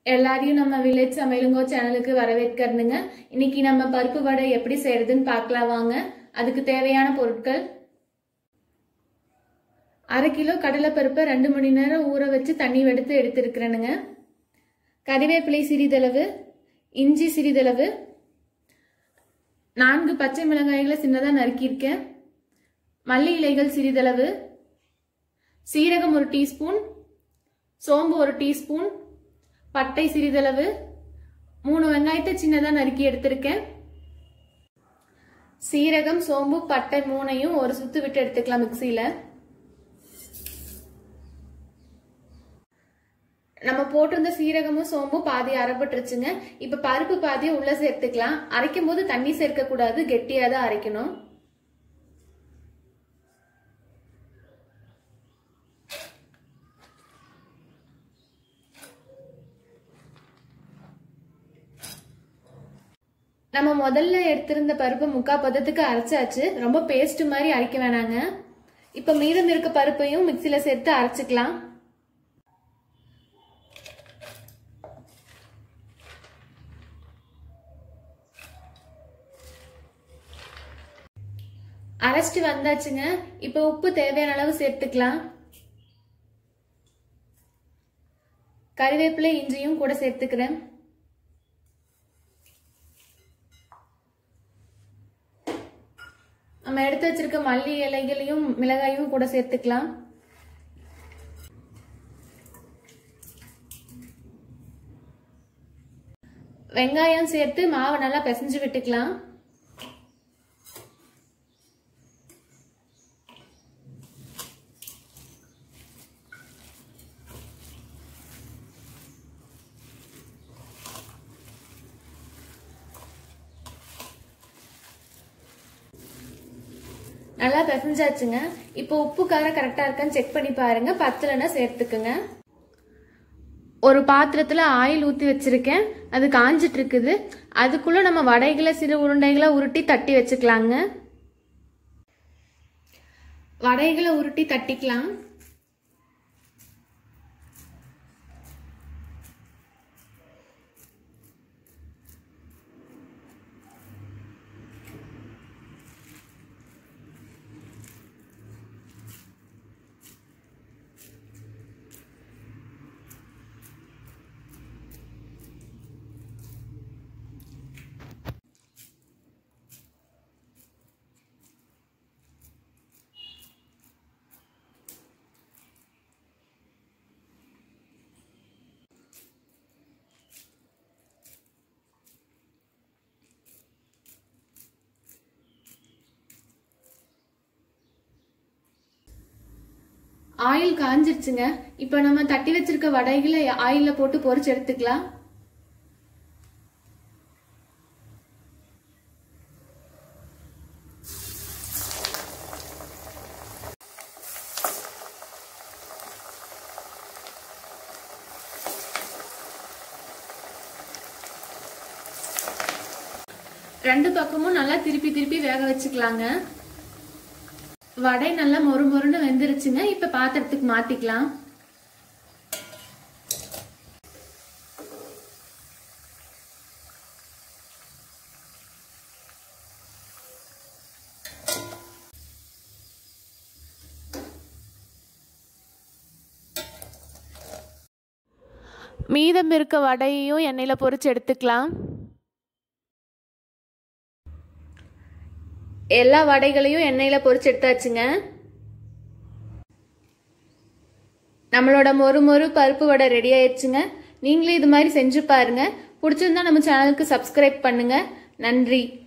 எல்லாரையும் நம்ம வில்லேஜ் சமையலுங்கோ சேனலுக்கு வரவேற்கிறதுங்க இன்னைக்கு நம்ம பருப்பு வடை எப்படி செய்யறதுன்னு பார்க்கலாம் வாங்க அதுக்கு தேவையான பொருட்கள் அரை கிலோ கடலைப்பருப்பை ரெண்டு மணி நேரம் ஊற வச்சு தண்ணி எடுத்து எடுத்துருக்கிறேனுங்க கறிவேப்பிலை சிறிதளவு இஞ்சி சிறிதளவு நான்கு பச்சை மிளகாய்களை சின்னதாக நறுக்கியிருக்கேன் மல்லி இலைகள் சிறிதளவு சீரகம் ஒரு டீஸ்பூன் சோம்பு ஒரு டீஸ்பூன் பட்டை சிறிதளவு மூணு வெங்காயத்தை சின்னதாக நறுக்கி எடுத்திருக்கேன் சீரகம் சோம்பு பட்டை மூணையும் ஒரு சுத்து விட்டு எடுத்துக்கலாம் மிக்சியில் நம்ம போட்டிருந்த சீரகமும் சோம்பும் பாதி அரைப்பட்டுருச்சுங்க இப்ப பருப்பு பாதியை உள்ள சேர்த்துக்கலாம் அரைக்கும் போது தண்ணி சேர்க்க கூடாது கெட்டியா தான் அரைக்கணும் நம்ம முதல்ல எடுத்திருந்த பருப்பு முக்கா பதத்துக்கு அரைச்சாச்சு ரொம்ப பேஸ்ட் மாதிரி அரைக்க வேணாங்க இப்ப மீதம் இருக்க பருப்பையும் மிக்சியில சேர்த்து அரைச்சுக்கலாம் அரைச்சிட்டு வந்தாச்சுங்க இப்போ உப்பு தேவையான அளவு சேர்த்துக்கலாம் கறிவேப்பிலை இஞ்சியும் கூட சேர்த்துக்கிறேன் நம்ம எடுத்து வச்சிருக்க மல்லி இலைகளையும் மிளகாயும் கூட சேர்த்துக்கலாம் வெங்காயம் சேர்த்து மாவை நல்லா பிசைஞ்சு விட்டுக்கலாம் நல்லா பிசைஞ்சாச்சுங்க இப்போ உப்பு காரம் கரெக்டாக இருக்கான்னு செக் பண்ணி பாருங்க பத்தலைன்னா சேர்த்துக்குங்க ஒரு பாத்திரத்தில் ஆயில் ஊற்றி வச்சிருக்கேன் அது காஞ்சிட்டு இருக்குது அதுக்குள்ளே நம்ம வடைகளை சிறு உருண்டைகளை உருட்டி தட்டி வச்சுக்கலாங்க வடைகளை உருட்டி தட்டிக்கலாம் ஆயில் காஞ்சிருச்சுங்க இப்போ நம்ம தட்டி வச்சிருக்க வடைகளை ஆயில்ல போட்டு பொரிச்சு எடுத்துக்கலாம் ரெண்டு பக்கமும் நல்லா திருப்பி திருப்பி வேக வச்சுக்கலாங்க வடை நல்லா மொறு மொறுன்னு வெந்துருச்சுங்க இப்ப பாத்திரத்துக்கு மாத்திக்கலாம் மீதம் இருக்க வடையையும் எண்ணெயில் பொரிச்சு எடுத்துக்கலாம் எல்லா வடைகளையும் எண்ணெயில் பொரிச்சு எடுத்தாச்சுங்க நம்மளோட மொறு மொறு பருப்பு வடை ரெடி ஆயிடுச்சுங்க நீங்களும் இது மாதிரி செஞ்சு பாருங்க பிடிச்சிருந்தா நம்ம சேனலுக்கு சப்ஸ்கிரைப் பண்ணுங்க நன்றி